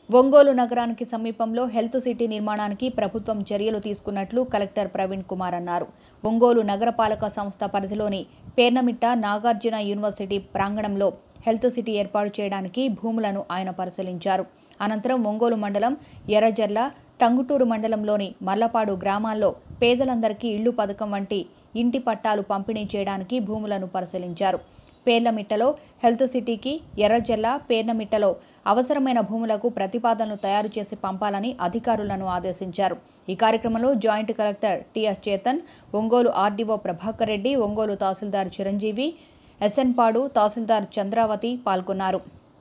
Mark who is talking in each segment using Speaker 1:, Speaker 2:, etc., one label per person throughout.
Speaker 1: ఒంగోలు నగరానికి సమీపంలో health city నిర్మాణానికి ప్రభుత్వం చర్యలు తీసుకున్నట్లు కలెక్టర్ ప్రవీణ్ కుమార్ అన్నారు ఒంగోలు నగరపాలక సంస్థ పరిధిలోని పేర్నమిట్ట నాగార్జున యూనివర్సిటీ ప్రాంగణంలో హెల్త్ సిటీ ఏర్పాటు చేయడానికి భూములను ఆయన పరిశీలించారు అనంతరం ఒంగోలు మండలం ఎర్రజర్ల టంగుటూరు మండలంలోని మల్లపాడు గ్రామాల్లో పేదలందరికీ ఇళ్లు పథకం వంటి ఇంటి పట్టాలు పంపిణీ చేయడానికి భూములను పరిశీలించారు పేర్లమిట్టలో హెల్త్ సిటీకి ఎర్రజెల్ల పేర్నమిట్టలో అవసరమైన భూములకు ప్రతిపాదనలు తయారు చేసి పంపాలని అధికారులను ఆదేశించారు ఈ కార్యక్రమంలో joint collector TS Chetan Ongole RDO Prabhakar Reddy Ongole తహసీల్దార్ చిరంజీవి ఎస్ఎన్పాడు తహసీల్దార్ చంద్రావతి పాల్గొన్నారు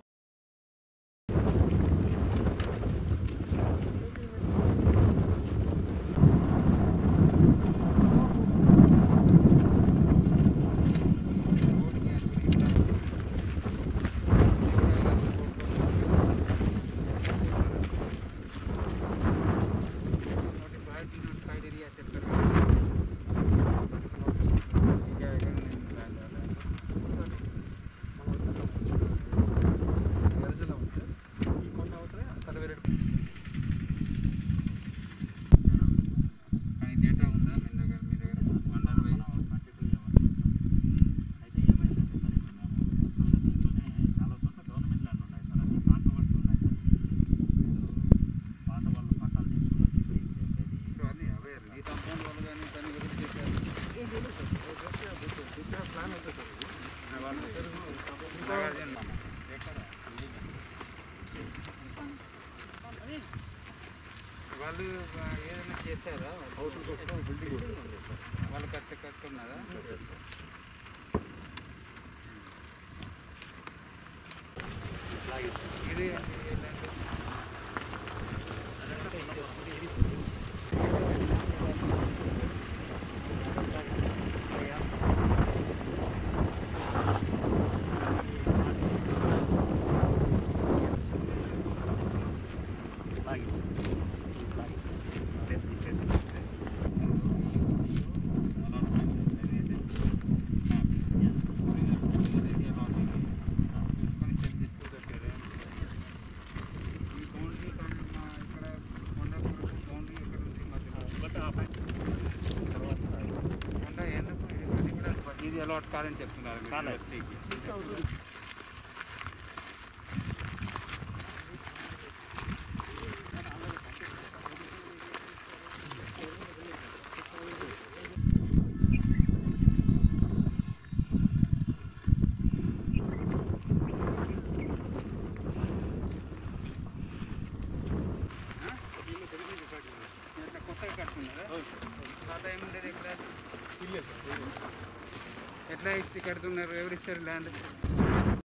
Speaker 2: డేటా ఉందా మీ దగ్గర మీ దగ్గర వన్ అండ్ వై
Speaker 3: అయితే ఏమైందంటే సార్ ఇప్పుడు మేము దీంట్లోనే చాలా చోట్ల గవర్నమెంట్ ల్యాండ్ ఉన్నాయి సార్ అది కాంట్రవర్సీ ఉన్నాయి సార్ ఇప్పుడు పాత వాళ్ళు పట్టాలు తీసుకుని వచ్చి క్లీన్ చేసేది
Speaker 2: ఇవన్నీ అవే ఈ కంపౌండ్ వాళ్ళు కానీ దాని గురించి చెప్పారు వాళ్ళు నాగార్జున మామ. ఎక్కడ? వాళ్ళు ఆ, ఏదైనా చేశారా వాళ్ళు కష్ట కట్టుకున్నారా ఇది ఏంటంటే
Speaker 3: లాగింది సార్ లాగింది సార్ రేపు ఇచ్చేసి
Speaker 2: ఇది అలాట్ కాదని చెప్తున్నారు మీరు
Speaker 3: కాలేదు.
Speaker 2: యూనివర్సిటీకి. ఇట్లా కొత్తగా కట్టుకున్నారా పాత ఏముండేది ఇక్కడ ఎట్లా ఇచ్చి కడుతున్నారు ఎవరు ఇచ్చారు ల్యాండ్